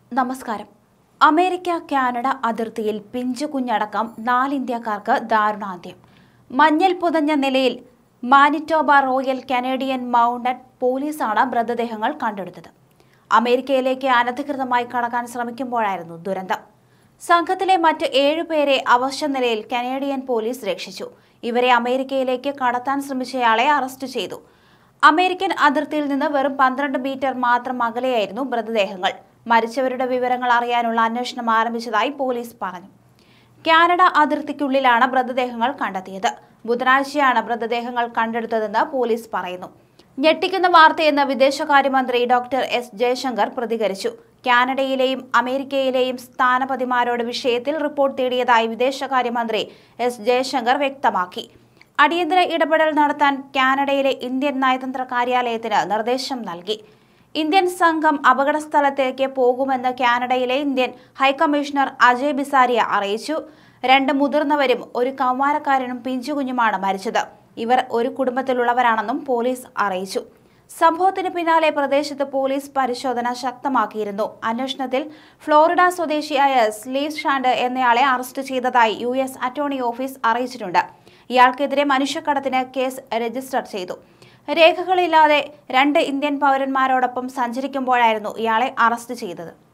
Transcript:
നമസ്കാരം America Canada അതിർത്തിയിൽ പിഞ്ചു കുഞ്ഞടക്കം നാല് ഇന്ത്യക്കാർക്ക് ദാരുണാന്ത്യം മഞ്ഞൾ പുതഞ്ഞ നിലയിൽ മാനിറ്റോബ റോയൽ കനേഡിയൻ മൗണ്ടഡ് പോലീസാണ് മൃതദേഹങ്ങൾ കണ്ടെടുത്തത് അമേരിക്കയിലേക്ക് അനധികൃതമായി കടക്കാൻ ശ്രമിക്കുമ്പോഴായിരുന്നു ദുരന്തം സംഘത്തിലെ മറ്റ് ഏഴുപേരെ അവശ്യ നിലയിൽ കനേഡിയൻ പോലീസ് രക്ഷിച്ചു ഇവരെ അമേരിക്കയിലേക്ക് കടത്താൻ ശ്രമിച്ചയാളെ അറസ്റ്റ് ചെയ്തു അമേരിക്കൻ അതിർത്തിയിൽ നിന്ന് വെറും പന്ത്രണ്ട് മീറ്റർ മാത്രം അകലെയായിരുന്നു മൃതദേഹങ്ങൾ മരിച്ചവരുടെ വിവരങ്ങൾ അറിയാനുള്ള അന്വേഷണം ആരംഭിച്ചതായി പോലീസ് പറഞ്ഞു കാനഡ അതിർത്തിക്കുള്ളിലാണ് മൃതദേഹങ്ങൾ കണ്ടെത്തിയത് ബുധനാഴ്ചയാണ് മൃതദേഹങ്ങൾ കണ്ടെടുത്തതെന്ന് പോലീസ് പറയുന്നു ഞെട്ടിക്കുന്ന വാർത്തയെന്ന് വിദേശകാര്യമന്ത്രി ഡോക്ടർ എസ് ജയശങ്കർ പ്രതികരിച്ചു കാനഡയിലെയും അമേരിക്കയിലെയും സ്ഥാനപതിമാരോട് വിഷയത്തിൽ റിപ്പോർട്ട് തേടിയതായി വിദേശകാര്യമന്ത്രി എസ് ജയശങ്കർ വ്യക്തമാക്കി അടിയന്തര ഇടപെടൽ നടത്താൻ കാനഡയിലെ ഇന്ത്യൻ നയതന്ത്ര കാര്യാലയത്തിന് നിർദ്ദേശം നൽകി ഇന്ത്യൻ സംഘം അപകടസ്ഥലത്തേക്ക് പോകുമെന്ന് കാനഡയിലെ ഇന്ത്യൻ ഹൈക്കമ്മീഷണർ അജയ് ബിസാരിയ അറിയിച്ചു രണ്ട് മുതിർന്നവരും ഒരു കൗമാരക്കാരനും പിഞ്ചുകുഞ്ഞുമാണ് മരിച്ചത് ഇവർ ഒരു കുടുംബത്തിലുള്ളവരാണെന്നും പോലീസ് അറിയിച്ചു സംഭവത്തിന് പിന്നാലെ പ്രദേശത്ത് പോലീസ് പരിശോധന ശക്തമാക്കിയിരുന്നു അന്വേഷണത്തിൽ ഫ്ലോറിഡ സ്വദേശിയായ സ്ലീവ് ഷാൻഡ് എന്നയാളെ അറസ്റ്റ് ചെയ്തതായി യു എസ് അറ്റോർണി ഓഫീസ് അറിയിച്ചിട്ടുണ്ട് ഇയാൾക്കെതിരെ മനുഷ്യക്കടത്തിന് കേസ് രജിസ്റ്റർ ചെയ്തു രേഖകളില്ലാതെ രണ്ട് ഇന്ത്യൻ പൗരന്മാരോടൊപ്പം സഞ്ചരിക്കുമ്പോഴായിരുന്നു ഇയാളെ അറസ്റ്റ് ചെയ്തത്